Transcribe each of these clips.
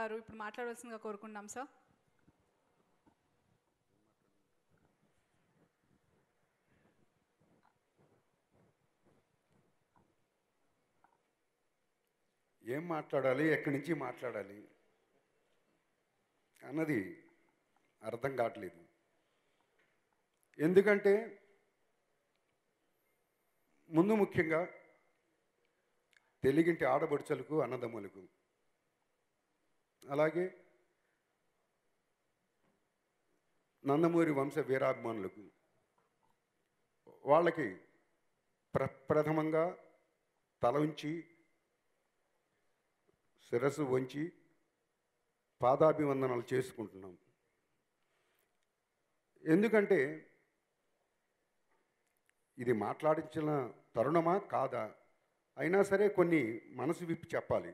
గారు ఇప్పుడు మాట్లాడవలసిందిగా కోరుకుంటున్నాం సార్ ఏం మాట్లాడాలి ఎక్కడి నుంచి మాట్లాడాలి అన్నది అర్థం కావట్లేదు ఎందుకంటే ముందు ముఖ్యంగా తెలుగింటి ఆడబడుచలకు అన్నదమ్ములకు అలాగే నందమూరి వంశ వీరాభిమానులకు వాళ్ళకి ప్ర ప్రథమంగా తల ఉంచి శిరస్సు వంచి పాదాభివందనాలు చేసుకుంటున్నాం ఎందుకంటే ఇది మాట్లాడించిన తరుణమా కాదా అయినా సరే కొన్ని మనసు విప్పి చెప్పాలి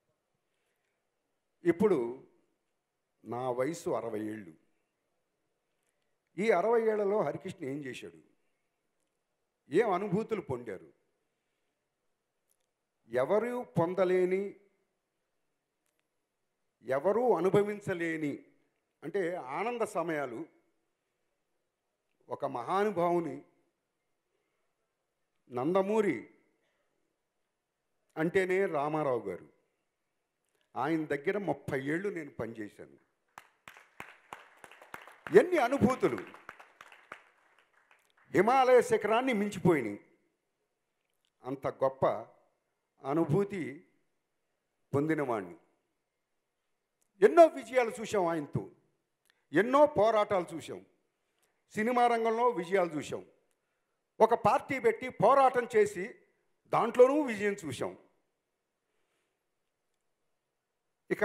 ఇప్పుడు నా వయసు అరవై ఏళ్ళు ఈ అరవై ఏళ్లలో హరికృష్ణ ఏం చేశాడు ఏం అనుభూతులు పొందారు ఎవరు పొందలేని ఎవరూ అనుభవించలేని అంటే ఆనంద సమయాలు ఒక మహానుభావుని నందమూరి అంటేనే రామారావు గారు ఆయన దగ్గర ముప్పై ఏళ్ళు నేను పనిచేశాను ఎన్ని అనుభూతులు హిమాలయ శిఖరాన్ని మించిపోయినాయి అంత గొప్ప అనుభూతి పొందినవాణ్ణి ఎన్నో విజయాలు చూసాం ఆయనతో ఎన్నో పోరాటాలు చూసాం సినిమా రంగంలో విజయాలు చూసాం ఒక పార్టీ పెట్టి పోరాటం చేసి దాంట్లోనూ విజయం చూసాం ఇక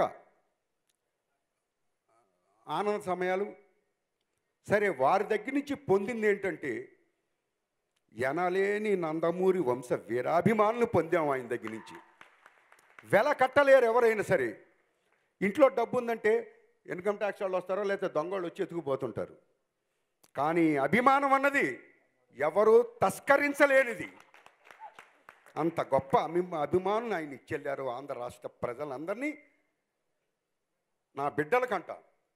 ఆనంద సమయాలు సరే వారి దగ్గర నుంచి పొందింది ఏంటంటే ఎనలేని నందమూరి వంశ వీరాభిమానులు పొందాం ఆయన దగ్గర నుంచి వెల కట్టలేరు ఎవరైనా సరే ఇంట్లో డబ్బు ఉందంటే ఇన్కమ్ ట్యాక్స్ వాళ్ళు వస్తారో లేకపోతే దొంగలు వచ్చి ఎత్తుకుపోతుంటారు కానీ అభిమానం అన్నది ఎవరు తస్కరించలేనిది అంత గొప్ప అభి అభిమానులు ఆయన ఇచ్చెళ్ళారు ఆంధ్ర రాష్ట్ర ప్రజలందరినీ నా బిడ్డలకంట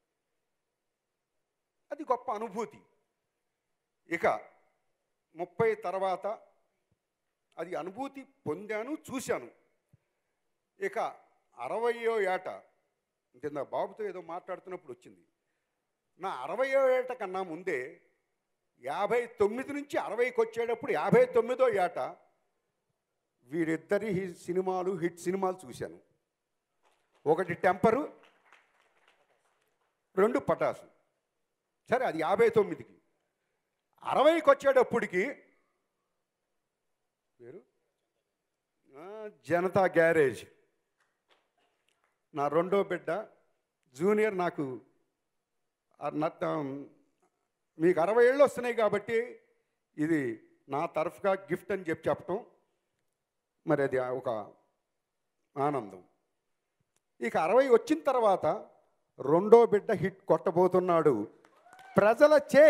అది గొప్ప అనుభూతి ఇక ముప్పై తర్వాత అది అనుభూతి పొందాను చూశాను ఇక అరవయో ఏట కింద బాబుతో ఏదో మాట్లాడుతున్నప్పుడు వచ్చింది నా అరవయో ఏట కన్నా ముందే యాభై తొమ్మిది నుంచి అరవైకి వచ్చేటప్పుడు యాభై తొమ్మిదో ఏట వీరిద్దరి హి- సినిమాలు హిట్ సినిమాలు చూశాను ఒకటి టెంపరు రెండు పటాసు సరే అది యాభై తొమ్మిదికి అరవైకి వచ్చేటప్పటికి పేరు ఆ, జనతా గ్యారేజ్ నా రెండో బిడ్డ జూనియర్ నాకు ఆ నట్- మీకు అరవై ఏళ్ళు వస్తున్నాయి కాబట్టి ఇది నా తరఫుగా గిఫ్ట్ అని చెప్పి చెప్పటం మరి అది ఒక ఆనందం ఇక అరవై వచ్చిన తర్వాత రెండో బిడ్డ హిట్ కొట్టబోతున్నాడు ప్రజల చే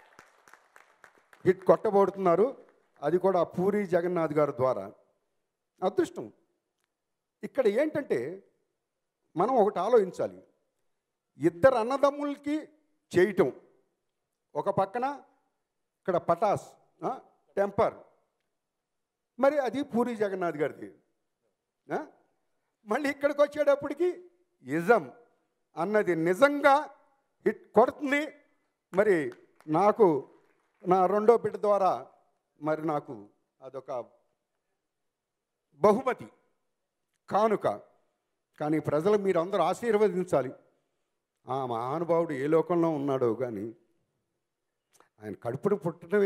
హిట్ కొట్టబోతున్నారు అది కూడా పూరి జగన్నాథ్ గారి ద్వారా అదృష్టం ఇక్కడ ఏంటంటే మనం ఒకటి ఆలోచించాలి ఇద్దరు అన్నదమ్ములకి చేయటం ఒక పక్కన ఇక్కడ పటాస్ ఆ, టెంపర్ మరి అది పూరి జగన్నాథ్ గారిది ఆ? మళ్ళీ ఇక్కడికి వచ్చేటప్పటికి ఇజం అన్నది నిజంగా హిట్ కొడుతుంది మరి నాకు నా రెండో బిడ్డ ద్వారా మరి నాకు అదొక బహుమతి కానుక కానీ ప్రజలు మీరందరూ ఆశీర్వదించాలి ఆ మహానుభావుడు ఏ లోకంలో ఉన్నాడో కానీ ఆయన కడుపును పుట్టడమే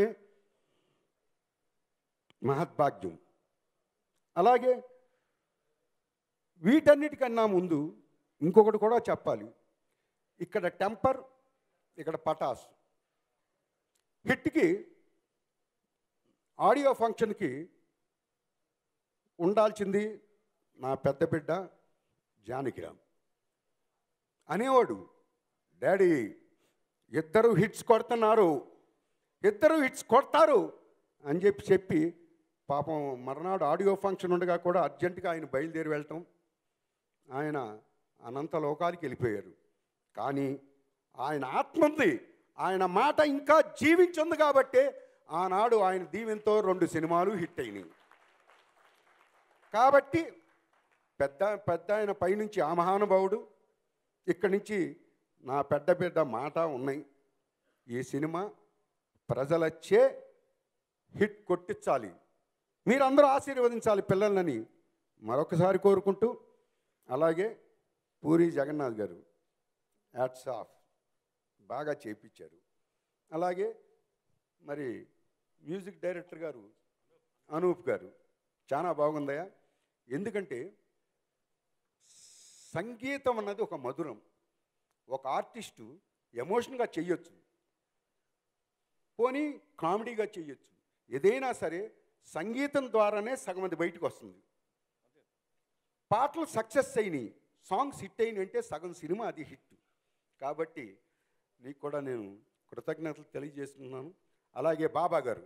మహద్భాగ్యం అలాగే వీటన్నిటికన్నా ముందు ఇంకొకటి కూడా చెప్పాలి ఇక్కడ టెంపర్ ఇక్కడ పటాస్ హిట్కి ఆడియో ఫంక్షన్కి ఉండాల్సింది నా పెద్ద బిడ్డ జానకిరామ్ అనేవాడు డాడీ ఇద్దరు హిట్స్ కొడుతున్నారు ఇద్దరు హిట్స్ కొడతారు అని చెప్పి చెప్పి పాపం మర్నాడు ఆడియో ఫంక్షన్ ఉండగా కూడా అర్జెంటుగా ఆయన బయలుదేరి వెళ్ళటం ఆయన అనంత లోకాలకి వెళ్ళిపోయారు కానీ ఆయన ఆత్మ ఉంది ఆయన మాట ఇంకా జీవించుంది కాబట్టే ఆనాడు ఆయన దీవెంతో రెండు సినిమాలు హిట్ అయినాయి కాబట్టి పెద్ద పెద్ద ఆయన పైనుంచి ఆ మహానుభావుడు ఇక్కడి నుంచి నా పెద్ద పెద్ద మాట ఉన్నాయి ఈ సినిమా ప్రజలచ్చే హిట్ కొట్టించాలి మీరందరూ ఆశీర్వదించాలి పిల్లలని మరొకసారి కోరుకుంటూ అలాగే పూరి జగన్నాథ్ గారు యాట్స్ ఆఫ్ బాగా చేపించారు అలాగే మరి మ్యూజిక్ డైరెక్టర్ గారు అనూప్ గారు చాలా బాగుందయా ఎందుకంటే సంగీతం అన్నది ఒక మధురం ఒక ఆర్టిస్టు ఎమోషన్గా చెయ్యొచ్చు పోనీ కామెడీగా చెయ్యొచ్చు ఏదైనా సరే సంగీతం ద్వారానే సగం అది బయటకు వస్తుంది పాటలు సక్సెస్ అయినాయి సాంగ్స్ హిట్ అయినాయి అంటే సగం సినిమా అది హిట్ కాబట్టి నీకు కూడా నేను కృతజ్ఞతలు తెలియజేస్తున్నాను అలాగే బాబా గారు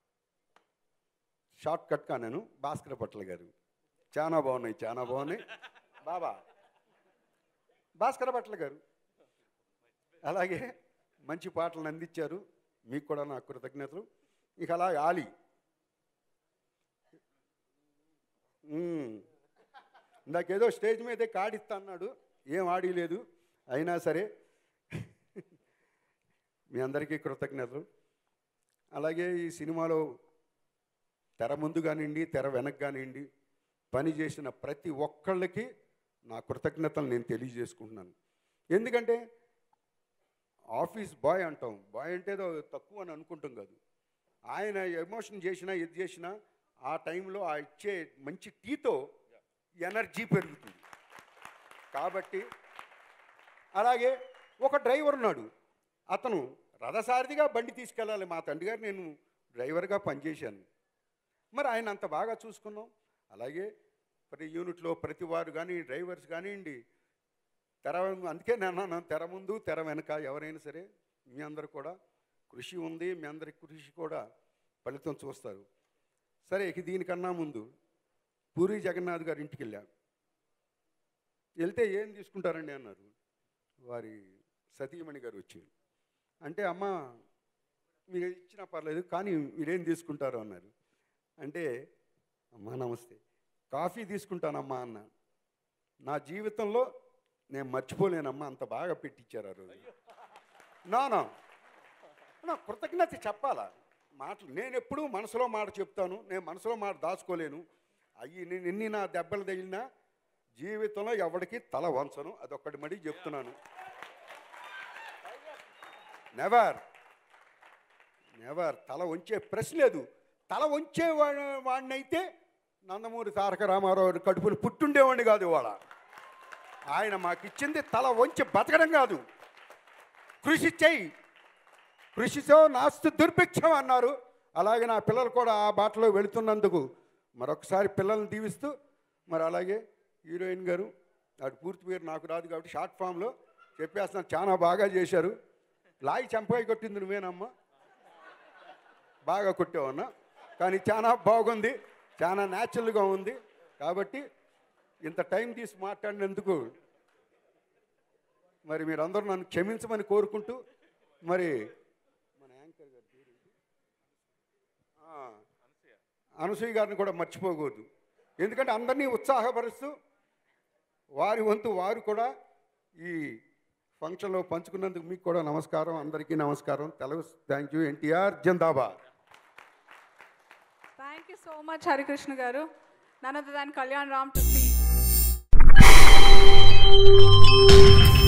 షార్ట్ కట్గా నేను భాస్కర పట్ల గారు చాలా బాగున్నాయి చాలా బాగున్నాయి బాబా భాస్కర భట్ల గారు అలాగే మంచి పాటలను అందించారు మీకు కూడా నా కృతజ్ఞతలు ఇక అలాగే ఆలి మ్మ్. ఇందాకేదో స్టేజ్ మీదే కాడిస్తా అన్నాడు ఏం ఆడిలేదు అయినా సరే మీ అందరికీ కృతజ్ఞతలు అలాగే ఈ సినిమాలో తెర ముందు కానివ్వండి తెర వెనక కానివ్వండి పని చేసిన ప్రతి ఒక్కళ్ళకి నా కృతజ్ఞతలు నేను తెలియజేసుకుంటున్నాను ఎందుకంటే ఆఫీస్ బాయ్ అంటాం బాయ్ అంటే ఏదో తక్కువ అని అనుకుంటాం కాదు ఆయన ఎమోషన్ చేసినా ఇది చేసినా ఆ టైంలో ఆ ఇచ్చే మంచి టీతో ఎనర్జీ పెరుగుతుంది కాబట్టి అలాగే ఒక డ్రైవర్ ఉన్నాడు అతను రథసారథిగా బండి తీసుకెళ్ళాలి మా తండ్రి గారు నేను డ్రైవర్గా పనిచేశాను మరి ఆయన అంత బాగా చూసుకున్నాం అలాగే ప్రతి యూనిట్లో ప్రతి వారు కానీ డ్రైవర్స్ కానివ్వండి తెర అందుకే నేను అన్నాను తెర ముందు తెర వెనక ఎవరైనా సరే మీ అందరు కూడా కృషి ఉంది మీ అందరి కృషి కూడా ఫలితం చూస్తారు సరే ఇక దీనికన్నా ముందు పూరి జగన్నాథ్ గారి ఇంటికి వెళ్ళాం వెళ్తే ఏం తీసుకుంటారండి అన్నారు వారి సతీమణి గారు వచ్చి అంటే అమ్మ మీరు ఇచ్చినా పర్లేదు కానీ మీరేం తీసుకుంటారు అన్నారు అంటే అమ్మా నమస్తే కాఫీ తీసుకుంటానమ్మా అన్న నా జీవితంలో నేను మర్చిపోలేనమ్మా అంత బాగా పెట్టించారు ఆ రోజు నా నా నా కృతజ్ఞత చెప్పాలా మాటలు నేను ఎప్పుడూ మనసులో మాట చెప్తాను నేను మనసులో మాట దాచుకోలేను అయ్యి నేను ఎన్ని నా దెబ్బలు తగిలినా జీవితంలో ఎవరికి తల వంచను అదొక్కటి మడి చెప్తున్నాను నెవర్ నెవర్ తల వంచే ప్రశ్న లేదు తల వంచే వా- వాడినైతే నందమూరి తారక రామారావు కడుపులు పుట్టుండేవాడిని కాదు ఇవాళ ఆయన మాకు ఇచ్చింది తల వంచి బతకడం కాదు కృషి చెయ్యి కృషితో నాస్తు దుర్భిక్షం అన్నారు అలాగే నా పిల్లలు కూడా ఆ బాటలో వెళుతున్నందుకు మరొకసారి పిల్లల్ని దీవిస్తూ మరి అలాగే హీరోయిన్ గారు ఆవిడ పూర్తి పేరు నాకు రాదు కాబట్టి షార్ట్ ఫామ్లో చెప్పేస్తున్నాను చాలా బాగా చేశారు లాయి చంపాయి కొట్టింది నువ్వేనమ్మా బాగా కొట్టావన్నా కానీ చాలా బాగుంది చాలా న్యాచురల్గా ఉంది కాబట్టి ఇంత టైం తీసి మాట్లాడినందుకు మరి మీరందరూ నన్ను క్షమించమని కోరుకుంటూ మరి మన యాంకర్ గారి పేరు ఏంటి? ఆ, అనసూయ గారిని కూడా మర్చిపోకూడదు ఎందుకంటే అందరినీ ఉత్సాహపరుస్తూ వారి వంతు వారు కూడా ఈ ఫంక్షన్లో పంచుకున్నందుకు మీకు కూడా నమస్కారం అందరికీ నమస్కారం తెలుగు థ్యాంక్ యూ ఎన్టీఆర్ జిందాబాద్ thank you so much Harikrishna garu none of than Kalyan Ram to speak